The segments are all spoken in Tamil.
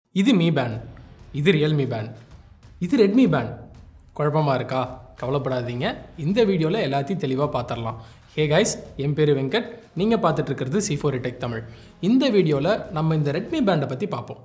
இது மீ பேண்ட் இது ரியல்மி பேண்ட் இது ரெட்மி பேண்ட் குழப்பமா இருக்கா கவலைப்படாதீங்க இந்த வீடியோவில் எல்லாத்தையும் தெளிவாக பார்த்துடலாம் ஹே கைஸ் என் பேர் வெங்கட் நீங்கள் பார்த்துட்டு இருக்கிறது சி ஃபோர் டெக் தமிழ் இந்த வீடியோவில் நம்ம இந்த ரெட்மி பேண்டை பற்றி பார்ப்போம்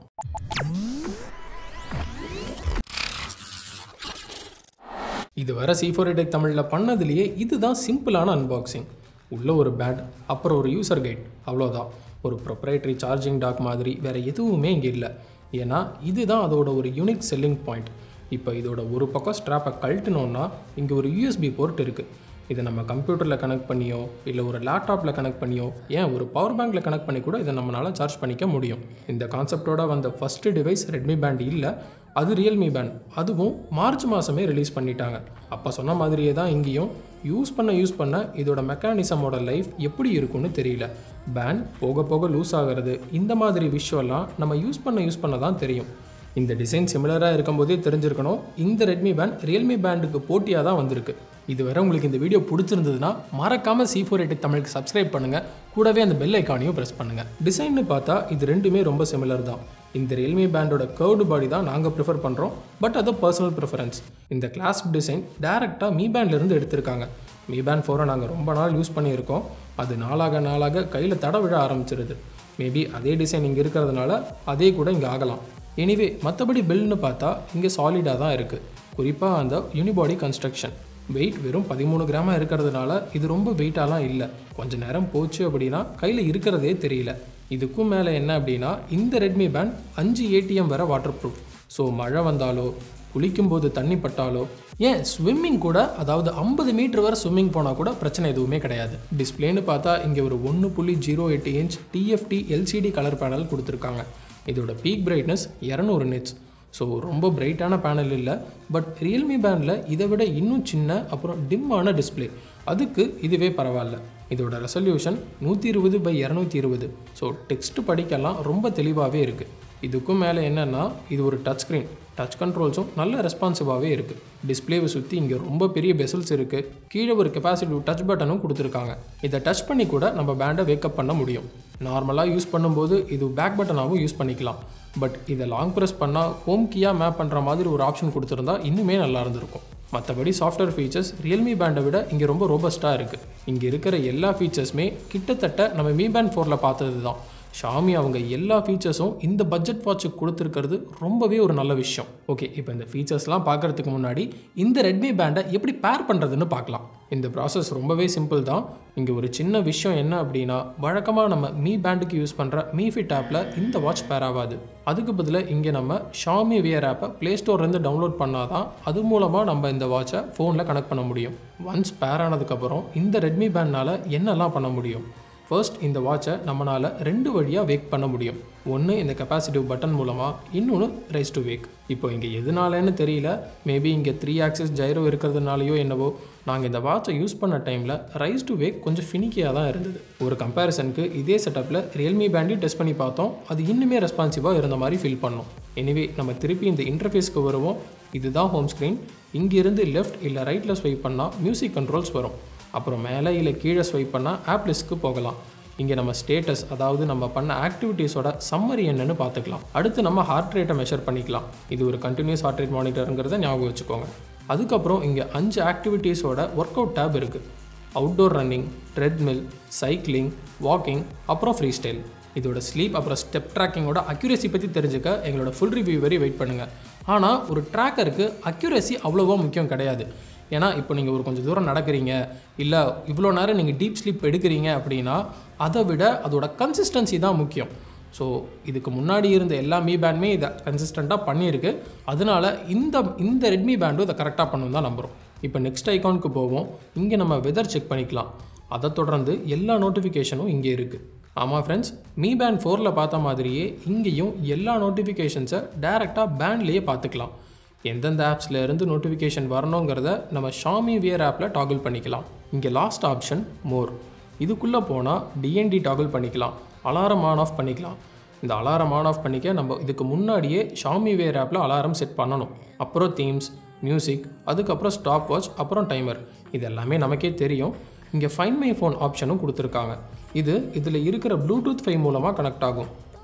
இதுவரை சி ஃபோர் டெக் தமிழில் பண்ணதுலேயே இதுதான் சிம்பிளான அன்பாக்சிங் உள்ள ஒரு பேண்ட் அப்புறம் ஒரு யூசர் கைட் அவ்வளோதான் ஒரு ப்ரொப்ரைட்டரி சார்ஜிங் டாக் மாதிரி வேறு எதுவுமே இங்கே இல்லை ஏன்னா இதுதான் அதோட ஒரு யூனிக் செல்லிங் பாயிண்ட் இப்போ இதோட ஒரு பக்கம் ஸ்ட்ராப்பை கழட்டினோன்னா இங்கே ஒரு யூஎஸ்பி போர்ட் இருக்குது இதை நம்ம கம்ப்யூட்டரில் கனெக்ட் பண்ணியோ இல்லை ஒரு லேப்டாப்பில் கனெக்ட் பண்ணியோ ஏன் ஒரு பவர் பேங்க்கில் கனெக்ட் பண்ணி கூட இதை நம்மளால் சார்ஜ் பண்ணிக்க முடியும் இந்த கான்செப்டோட வந்த ஃபஸ்ட்டு டிவைஸ் ரெட்மி பேண்ட் இல்லை அது ரியல்மி பேண்ட் அதுவும் மார்ச் மாதமே ரிலீஸ் பண்ணிட்டாங்க அப்போ சொன்ன மாதிரியே தான் இங்கேயும் யூஸ் பண்ண யூஸ் பண்ண இதோட மெக்கானிசமோட லைஃப் எப்படி இருக்கும்னு தெரியல பேண்ட் போக போக லூஸ் ஆகிறது இந்த மாதிரி விஷயம்லாம் நம்ம யூஸ் பண்ண யூஸ் பண்ண தான் தெரியும் இந்த டிசைன் சிமிலராக இருக்கும்போதே தெரிஞ்சிருக்கணும் இந்த ரெட்மி பேண்ட் ரியல்மி பேண்டுக்கு போட்டியாக தான் வந்திருக்கு இதுவரை உங்களுக்கு இந்த வீடியோ பிடிச்சிருந்ததுன்னா மறக்காமல் சி ஃபோர் எயிட்டி தமிழுக்கு சப்ஸ்கிரைப் பண்ணுங்கள் கூடவே அந்த பெல் ஐக்கானையும் ப்ரெஸ் பண்ணுங்கள் டிசைன்னு பார்த்தா இது ரெண்டுமே ரொம்ப சிமிலர் தான் இந்த ரியல்மி பேண்டோட கர்வ்டு பாடி தான் நாங்கள் ப்ரிஃபர் பண்ணுறோம் பட் அது பர்சனல் ப்ரிஃபரன்ஸ் இந்த கிளாஸ்ப் டிசைன் டேரெக்டாக மீ பேண்ட்லேருந்து எடுத்திருக்காங்க மீ பேண்ட் ஃபோரை நாங்கள் ரொம்ப நாள் யூஸ் பண்ணியிருக்கோம் அது நாளாக நாளாக கையில் தட விழ ஆரம்பிச்சிருது மேபி அதே டிசைன் இங்கே இருக்கிறதுனால அதே கூட இங்கே ஆகலாம் எனிவே மற்றபடி பில்னு பார்த்தா இங்கே சாலிடாக தான் இருக்குது குறிப்பாக அந்த யூனிபாடி கன்ஸ்ட்ரக்ஷன் வெயிட் வெறும் பதிமூணு கிராமாக இருக்கிறதுனால இது ரொம்ப வெயிட்டாலாம் இல்லை கொஞ்ச நேரம் போச்சு அப்படின்னா கையில் இருக்கிறதே தெரியல இதுக்கும் மேலே என்ன அப்படின்னா இந்த ரெட்மி பேண்ட் அஞ்சு ஏடிஎம் வர வாட்டர் ப்ரூஃப் ஸோ மழை வந்தாலோ குளிக்கும்போது தண்ணி பட்டாலோ ஏன் ஸ்விம்மிங் கூட அதாவது ஐம்பது மீட்டர் வரை ஸ்விம்மிங் போனால் கூட பிரச்சனை எதுவுமே கிடையாது டிஸ்பிளேன்னு பார்த்தா இங்கே ஒரு ஒன்று புள்ளி ஜீரோ எட்டு inch TFT LCD colour panel கொடுத்துருக்காங்க இதோட பீக் பிரைட்னஸ் இரநூறு நிட்ஸ் ஸோ ரொம்ப பிரைட்டான பேனல் இல்லை பட் ரியல்மி பேண்டில் இதை விட இன்னும் சின்ன அப்புறம் டிம்மான டிஸ்பிளே அதுக்கு இதுவே பரவாயில்ல இதோட ரெசல்யூஷன் நூற்றி இருபது பை இரநூத்தி இருபது ஸோ டெக்ஸ்ட் படிக்கலாம் ரொம்ப தெளிவாகவே இருக்குது இதுக்கும் மேலே என்னென்னா இது ஒரு டச் ஸ்க்ரீன் டச் கண்ட்ரோல்ஸும் நல்ல ரெஸ்பான்சிவாகவே இருக்குது டிஸ்பிளேவை சுற்றி இங்கே ரொம்ப பெரிய பெசல்ஸ் இருக்குது கீழே ஒரு கெப்பாசிட்டிவ் டச் பட்டனும் கொடுத்துருக்காங்க இதை டச் பண்ணி கூட நம்ம பேண்டை வேக்கப் பண்ண முடியும் நார்மலாக யூஸ் பண்ணும்போது இது பேக் பட்டனாகவும் யூஸ் பண்ணிக்கலாம் பட் இதை லாங் ப்ரெஸ் பண்ணால் ஹோம் கீயாக மேப் பண்ணுற மாதிரி ஒரு ஆப்ஷன் கொடுத்துருந்தா இன்னுமே நல்லா இருந்திருக்கும் மற்றபடி சாஃப்ட்வேர் ஃபீச்சர்ஸ் ரியல்மி பேண்டை விட இங்கே ரொம்ப ரோபஸ்ட்டாக இருக்குது இங்கே இருக்கிற எல்லா ஃபீச்சர்ஸுமே கிட்டத்தட்ட நம்ம மீ பேண்ட் ஃபோரில் பார்த்தது தான் ஷாமி அவங்க எல்லா ஃபீச்சர்ஸும் இந்த பட்ஜெட் வாட்சுக்கு கொடுத்துருக்கிறது ரொம்பவே ஒரு நல்ல விஷயம் ஓகே இப்போ இந்த ஃபீச்சர்ஸ்லாம் பார்க்குறதுக்கு முன்னாடி இந்த ரெட்மி பேண்டை எப்படி பேர் பண்ணுறதுன்னு பார்க்கலாம் இந்த ப்ராசஸ் ரொம்பவே சிம்பிள் தான் இங்கே ஒரு சின்ன விஷயம் என்ன அப்படின்னா வழக்கமாக நம்ம மீ பேண்டுக்கு யூஸ் பண்ணுற மீ ஃபிட் ஆப்பில் இந்த வாட்ச் பேர் ஆகாது அதுக்கு பதிலாக இங்கே நம்ம ஷாமி வியர் ஆப்பை ப்ளே ஸ்டோர்லேருந்து டவுன்லோட் பண்ணால் தான் அது மூலமாக நம்ம இந்த வாட்சை ஃபோனில் கனெக்ட் பண்ண முடியும் ஒன்ஸ் பேர் ஆனதுக்கப்புறம் இந்த ரெட்மி பேண்ட்னால் என்னெல்லாம் பண்ண முடியும் ஃபர்ஸ்ட் இந்த வாட்சை நம்மளால் ரெண்டு வழியாக வேக் பண்ண முடியும் ஒன்று இந்த கெப்பாசிட்டிவ் பட்டன் மூலமாக இன்னொன்று ரைஸ் டு வேக் இப்போ இங்கே எதுனாலன்னு தெரியல மேபி இங்கே த்ரீ ஆக்சஸ் ஜைரோ இருக்கிறதுனாலையோ என்னவோ நாங்கள் இந்த வாட்சை யூஸ் பண்ண டைமில் ரைஸ் டு வேக் கொஞ்சம் ஃபினிக்கியாக தான் இருந்தது ஒரு கம்பேரிசனுக்கு இதே செட்டப்பில் ரியல்மி பேண்டையும் டெஸ்ட் பண்ணி பார்த்தோம் அது இன்னுமே ரெஸ்பான்சிவாக இருந்த மாதிரி ஃபீல் பண்ணோம் எனிவே நம்ம திருப்பி இந்த இன்டர்ஃபேஸ்க்கு வருவோம் இதுதான் ஹோம் ஸ்க்ரீன் இங்கிருந்து லெஃப்ட் இல்லை ரைட்டில் ஸ்வைப் பண்ணால் மியூசிக் கண்ட்ரோல்ஸ் வரும் அப்புறம் மேலே இல்லை கீழே ஸ்வைப் பண்ணால் ஆப் லிஸ்ட்க்கு போகலாம் இங்கே நம்ம ஸ்டேட்டஸ் அதாவது நம்ம பண்ண ஆக்டிவிட்டீஸோட சம்மரி என்னன்னு பார்த்துக்கலாம் அடுத்து நம்ம ஹார்ட் ரேட்டை மெஷர் பண்ணிக்கலாம் இது ஒரு கண்டினியூஸ் ஹார்ட் ரேட் மானிட்டருங்கிறத ஞாபகம் வச்சுக்கோங்க அதுக்கப்புறம் இங்கே அஞ்சு ஆக்டிவிட்டீஸோட ஒர்க் அவுட் டேப் இருக்குது outdoor running treadmill cycling walking அப்புறம் ஃப்ரீ ஸ்டைல் இதோட ஸ்லீப் அப்புறம் ஸ்டெப் ட்ராக்கிங்கோட அக்யூரேசி பற்றி தெரிஞ்சுக்க எங்களோட ஃபுல் ரிவ்யூ வரை வெயிட் பண்ணுங்கள் ஆனால் ஒரு ட்ராக்கருக்கு அக்யூரேசி அவ்வளோவா முக்கியம் கிடையாது ஏன்னா இப்போ நீங்கள் ஒரு கொஞ்சம் தூரம் நடக்கிறீங்க இல்லை இவ்வளோ நேரம் நீங்கள் டீப் ஸ்லீப் எடுக்கிறீங்க அப்படின்னா அதை விட அதோட கன்சிஸ்டன்சி தான் முக்கியம் ஸோ இதுக்கு முன்னாடி இருந்த எல்லா மீ பேண்டுமே இதை கன்சிஸ்டண்ட்டாக பண்ணியிருக்கு அதனால இந்த இந்த ரெட்மி பேண்டும் இதை கரெக்டாக பண்ணும் தான் நம்புகிறோம் இப்போ நெக்ஸ்ட் ஐக்கானுக்கு போவோம் இங்கே நம்ம வெதர் செக் பண்ணிக்கலாம் அதை தொடர்ந்து எல்லா நோட்டிஃபிகேஷனும் இங்கே இருக்குது ஆமாம் ஃப்ரெண்ட்ஸ் மீ பேண்ட் ஃபோரில் பார்த்த மாதிரியே இங்கேயும் எல்லா நோட்டிஃபிகேஷன்ஸை டேரெக்டாக பேண்ட்லேயே பார்த்துக்கலாம் எந்தெந்த ஆப்ஸில் இருந்து நோட்டிஃபிகேஷன் வரணுங்கிறத நம்ம ஷாமி வியர் ஆப்பில் டாகிள் பண்ணிக்கலாம் இங்கே லாஸ்ட் ஆப்ஷன் மோர் இதுக்குள்ளே போனால் டிஎன்டி டாகிள் பண்ணிக்கலாம் அலாரம் ஆன் ஆஃப் பண்ணிக்கலாம் இந்த அலாரம் ஆன் ஆஃப் பண்ணிக்க நம்ம இதுக்கு முன்னாடியே ஷாமி வேர் ஆப்பில் அலாரம் செட் பண்ணணும் அப்புறம் தீம்ஸ் மியூசிக் அதுக்கப்புறம் ஸ்டாப் வாட்ச் அப்புறம் டைமர் இது எல்லாமே நமக்கே தெரியும் இங்கே ஃபைன் மை ஃபோன் ஆப்ஷனும் கொடுத்துருக்காங்க இது இதில் இருக்கிற ப்ளூடூத் ஃபைவ் மூலமாக கனெக்ட் ஆகும்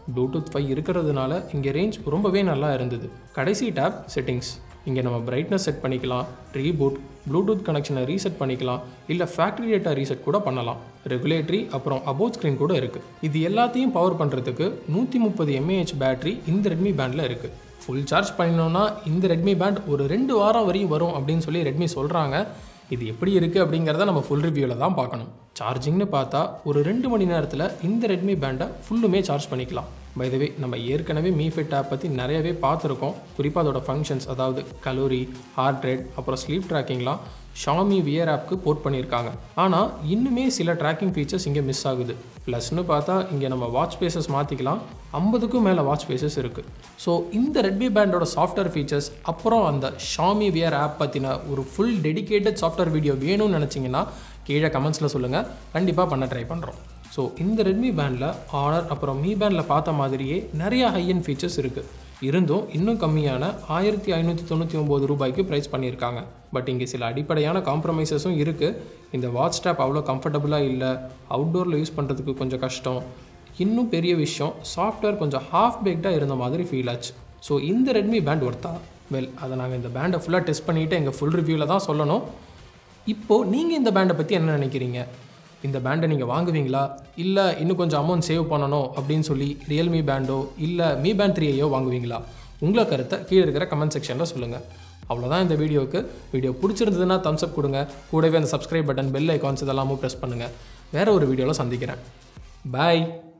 ப்ளூடூத் ஃபைவ் இருக்கிறதுனால இங்கே ரேஞ்ச் ரொம்பவே நல்லா இருந்தது கடைசி டேப் செட்டிங்ஸ் இங்கே நம்ம பிரைட்னஸ் செட் பண்ணிக்கலாம் ரீபூட் ப்ளூடூத் கனெக்ஷனை ரீசெட் பண்ணிக்கலாம் இல்லை ஃபேக்ட்ரி டேட்டா ரீசெட் கூட பண்ணலாம் ரெகுலேட்டரி அப்புறம் அபோட் ஸ்க்ரீன் கூட இருக்குது இது எல்லாத்தையும் பவர் பண்ணுறதுக்கு நூற்றி முப்பது எம்ஏஹெச் பேட்டரி இந்த ரெட்மி பேண்டில் இருக்குது ஃபுல் சார்ஜ் பண்ணினோன்னா இந்த ரெட்மி பேண்ட் ஒரு ரெண்டு வாரம் வரையும் வரும் அப்படின்னு சொல்லி ரெட்மி சொல்கிறாங்க இது எப்படி இருக்குது அப்படிங்கிறத நம்ம ஃபுல் ரிவ்யூவில் தான் பார்க்கணும் சார்ஜிங்னு பார்த்தா ஒரு ரெண்டு மணி நேரத்தில் இந்த ரெட்மி பேண்டை ஃபுல்லுமே சார்ஜ் பண்ணிக்கலாம் பைதவே நம்ம ஏற்கனவே மீஃபிட் ஆப் பற்றி நிறையவே பார்த்துருக்கோம் குறிப்பாக அதோட ஃபங்க்ஷன்ஸ் அதாவது கலோரி ஹார்ட் ரேட் அப்புறம் ஸ்லீப் ட்ராக்கிங்லாம் ஷாமி வியர் ஆப்க்கு போர்ட் பண்ணியிருக்காங்க ஆனால் இன்னுமே சில ட்ராக்கிங் ஃபீச்சர்ஸ் இங்கே மிஸ் ஆகுது ப்ளஸ்னு பார்த்தா இங்கே நம்ம வாட்ச் பேசஸ் மாற்றிக்கலாம் ஐம்பதுக்கும் மேலே வாட்ச் பேசஸ் இருக்குது ஸோ இந்த ரெட்மி பேண்டோட சாஃப்ட்வேர் ஃபீச்சர்ஸ் அப்புறம் அந்த ஷாமி வியர் ஆப் பற்றின ஒரு ஃபுல் டெடிகேட்டட் சாஃப்ட்வேர் வீடியோ வேணும்னு நினச்சிங்கன்னா கீழே கமெண்ட்ஸில் சொல்லுங்கள் கண்டிப்பாக பண்ண ட்ரை பண்ணுறோம் ஸோ இந்த ரெட்மி பேண்டில் ஆனர் அப்புறம் மீ பேண்டில் பார்த்த மாதிரியே நிறைய ஹையன் ஃபீச்சர்ஸ் இருக்குது இருந்தும் இன்னும் கம்மியான ஆயிரத்தி ஐநூற்றி தொண்ணூற்றி ஒம்பது ரூபாய்க்கு ப்ரைஸ் பண்ணியிருக்காங்க பட் இங்கே சில அடிப்படையான காம்ப்ரமைசஸும் இருக்குது இந்த வாட்ச் ஸ்டாப் அவ்வளோ கம்ஃபர்டபுளாக இல்லை அவுட்டோரில் யூஸ் பண்ணுறதுக்கு கொஞ்சம் கஷ்டம் இன்னும் பெரிய விஷயம் சாஃப்ட்வேர் கொஞ்சம் ஹாஃப் பேக்டாக இருந்த மாதிரி ஃபீல் ஆச்சு ஸோ இந்த ரெட்மி பேண்ட் ஒர்த்தா வெல் அதை நாங்கள் இந்த பேண்டை ஃபுல்லாக டெஸ்ட் பண்ணிவிட்டு எங்கள் ஃபுல் ரிவ்யூவில் தான் சொல்லணும் இப்போது நீங்கள் இந்த பேண்டை பற்றி என்ன நினைக்கிறீங்க இந்த பேண்டை நீங்கள் வாங்குவீங்களா இல்லை இன்னும் கொஞ்சம் அமௌண்ட் சேவ் பண்ணணும் அப்படின்னு சொல்லி ரியல்மி பேண்டோ இல்லை மீ பேண்ட் த்ரீயையோ வாங்குவீங்களா உங்களை கருத்தை கீழே இருக்கிற கமெண்ட் செக்ஷனில் சொல்லுங்கள் அவ்வளோதான் இந்த வீடியோவுக்கு வீடியோ பிடிச்சிருந்ததுன்னா தம்ஸ் அப் கொடுங்க கூடவே அந்த சப்ஸ்கிரைப் பட்டன் பெல் ஐகான்ஸ் இதெல்லாமும் ப்ரெஸ் பண்ணுங்கள் வேறு ஒரு வீடியோவில் சந்திக்கிறேன் பாய்